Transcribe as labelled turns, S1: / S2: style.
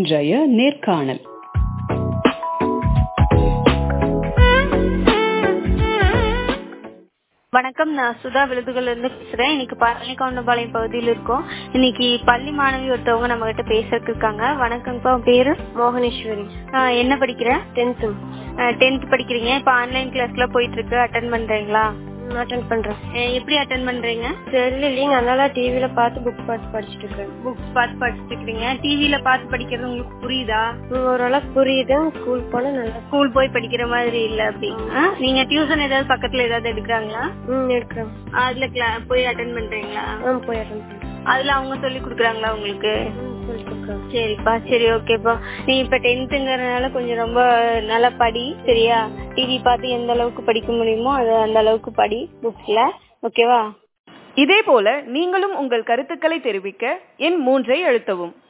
S1: இன்றைய நேர்காணல்
S2: வணக்கம் நான் சுதா விழுதுகள்ல இருந்து பேசுறேன் இன்னைக்கு பழனிக்கவுண்டபாளையம் பகுதியில் இருக்கோம் இன்னைக்கு பள்ளி மாணவி ஒருத்தவங்க நம்ம கிட்ட பேசுறதுக்கு இருக்காங்க வணக்கம்ப்பா உன் பேரு
S3: மோகனேஸ்வரி
S2: ஆஹ் என்ன படிக்கிற
S3: டென்த்து
S2: டென்த் படிக்கிறீங்க இப்ப ஆன்லைன் கிளாஸ்லாம் போயிட்டு இருக்கு அட்டன் பண்றீங்களா
S3: அட்டன் பண்றேன்
S2: அஹ் எப்படி அட்டன் பண்றீங்க
S3: தெரியல இல்லைங்க அதனால டிவில பார்த்து புக் பார்த்து படிச்சுட்டு இருக்கேன்
S2: புக்ஸ் பார்த்து படிச்சுட்டு இருக்கீங்க டிவில பார்த்து படிக்கிறது உங்களுக்கு புரியுதா
S3: ம், ஓரளவுக்கு புரியுது ஸ்கூல் போனா நல்லா
S2: ஸ்கூல் போய் படிக்கிற மாதிரி இல்ல அப்படிங்க நீங்க டியூஷன் ஏதாவது பக்கத்துல ஏதாவது எடுக்கிறாங்களா
S3: ம் எடுக்கிறேன்
S2: அதுல கிளா- போய் அட்டன் பண்றீங்களா
S3: ஆ போய் அட்டன் பண்றேன்
S2: அதுல அவங்க சொல்லி கொடுக்குறாங்களா உங்களுக்கு
S3: ம் சொல்லிட்டு இருக்கேன்
S2: சரிப்பா சரி ஓகேப்பா நீ இப்ப டென்த்துங்கறதுனால கொஞ்சம் ரொம்ப நல்லா படி சரியா டிவி பார்த்து எந்த அளவுக்கு படிக்க முடியுமோ அது அந்த அளவுக்கு படி புக்ஸ்ல ஓகேவா
S4: இதேபோல நீங்களும் உங்கள் கருத்துக்களை தெரிவிக்க எண் மூன்றை அழுத்தவும்